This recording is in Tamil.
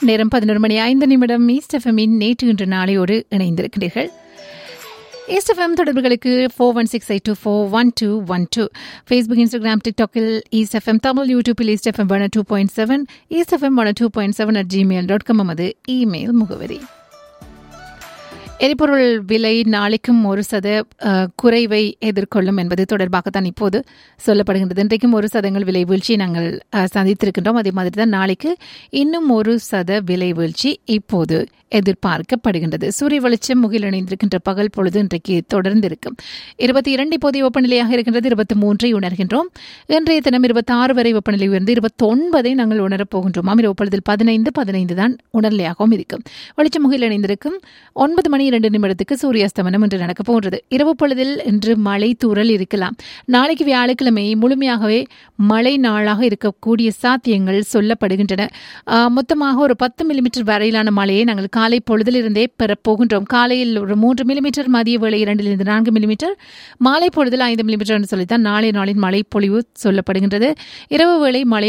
நேரம் பதினோரு மணி ஐந்து நிமிடம் ஈஸ்ட் எஃப்எம்மின் நேற்று இன்று நாளையோடு இணைந்திருக்கிறீர்கள் ஈஸ்ட் எஃப்எம் தொடர்புகளுக்கு four one six eight two four one two one two Facebook Instagram டிக்டாக்கில் ஈஸ்ட் எஃப்எம் தமிழ் யூடியூப்பில் east FM one two point seven east FM one two point seven at Gmail dot com நமது இமெயில் முகவரி எரிபொருள் விலை நாளைக்கும் ஒரு சத அஹ், குறைவை எதிர்கொள்ளும் என்பது தொடர்பாகத்தான் இப்போது சொல்லப்படுகின்றது இன்றைக்கும் ஒரு சதங்கள் விலை வீழ்ச்சி நாங்கள் அஹ், சந்தித்திருக்கின்றோம் அதே மாதிரி தான் நாளைக்கு இன்னும் ஒரு சத விலை வீழ்ச்சி இப்போது எதிர்பார்க்கப்படுகின்றது சூரிய வெளிச்சம் முகில் இணைந்திருக்கின்ற பகல் பொழுது இன்றைக்கு தொடர்ந்து இருக்கும் இருபத்தி இரண்டு இப்போதைய வெப்பநிலையாக இருக்கின்றது இருபத்தி மூன்றை உணர்கின்றோம் இன்றைய தினம் இருபத்தி ஆறு வரை வெப்பநிலை உயர்ந்து இருபத்தி ஒன்பதை நாங்கள் உணரப் போகின்றோம் இரவு பொழுதில் பதினைந்து பதினைந்து தான் உணர்நிலையாகவும் இருக்கும் வெளிச்சம் முகில் இணைந்திருக்கும் ஒன்பது மணி இரண்டு நிமிடத்துக்கு சூரியாஸ்தமனம் இன்று நடக்கப் போகின்றது இரவு பொழுதில் இன்று மழை தூறல் இருக்கலாம் நாளைக்கு வியாழக்கிழமை முழுமையாகவே மழை நாளாக இருக்கக்கூடிய சாத்தியங்கள் சொல்லப்படுகின்றன ஆஹ், மொத்தமாக ஒரு பத்து மில்லிமீட்டர் வரையிலான மழையை நாங்கள் காலை பொழுதிலிருந்தே பெறப் போகின்றோம் காலையில் ஒரு மூன்று மில்லிமீட்டர் மதிய வேளை இரண்டிலிருந்து நான்கு மில்லிமீட்டர் மாலை பொழுதில் ஐந்து மில்லிமீட்டர் என்று சொல்லித்தான் நாளை நாளின் மழை பொழிவு சொல்லப்படுகின்றது இரவு வேளை மழை